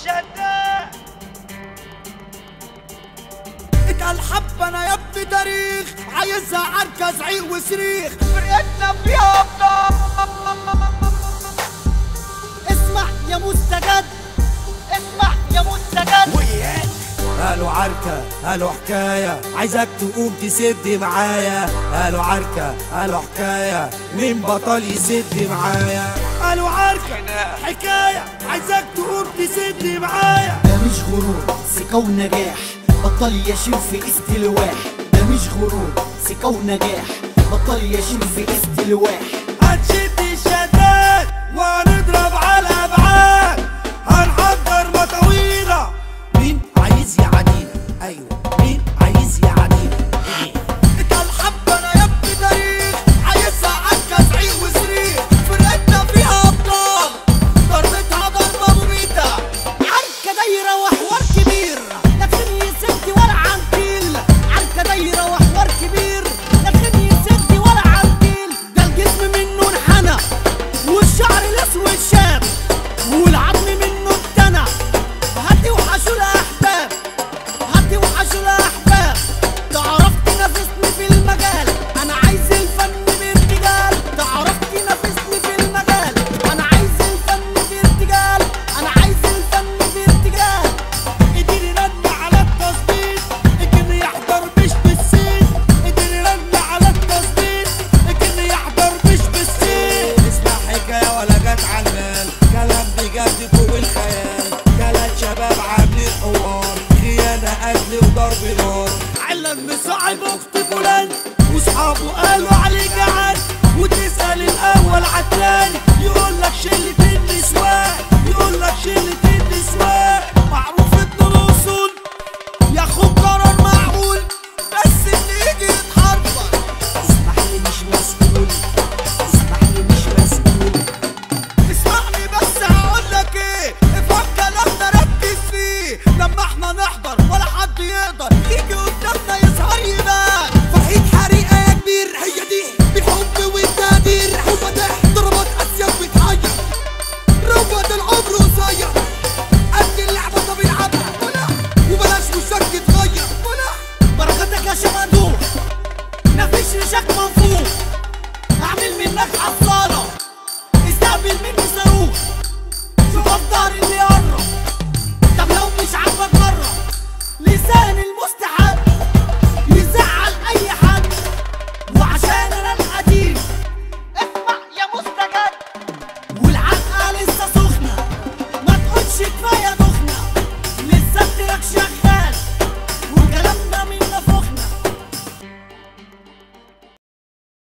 الشداد اتقل حب انا يا ابني تاريخ عايزها عركة زعيق وصريخ فرقتنا فيها ابطال اسمع يا مستجد اسمع يا مستجد وياك قالوا عركة قالوا حكاية عايزك تقوم تسد معايا قالوا عركة قالوا حكاية مين بطل يسد معايا قالوا عركة حكاية عايزك تقوم تسد معايا ده مش غرور ثقة ونجاح بطل يشيل في استلواح ده مش غرور ثقة ونجاح بطل يشيل في استلواح هنشد الشداد وهنضرب على الابعاد هنحضر مطاويلة مين عايز يعادينا ايوه مين عايز يعادينا انت الحب انا يا ابني تاريخ عايزها عكا زعيق وصريخ فرقتنا فيها ابطال ضربتها ضربة مميتة عركة دايرة وحوار كبير لكن يسد ولا عنتيل عركة دايرة وحوار كبير لكن يسد ولا عنتيل ده الجسم منه انحنى والشعر الاسود شاب والعظم منه اتنى هاتي وحشوا الاحباب هاتي وحشوا الاحباب تعرف تنافسني في المجال انا عايز الفن بارتجال تعرف تنافسني في المجال انا عايز الفن بارتجال انا عايز الفن بارتجال اديني رن على التظبيط الجن يحضر مش بالسين اديني رن على التظبيط الجن يحضر مش بالسين اسمع حكايه ولا جت على المال كلام بجد فوق الخيال تلات شباب عاملين حوار خيانه قتل وضرب نار علم مصاحب اخت فلان واصحابه قالوا عليه جعان وتسال الاول عالتاني يقول لك شله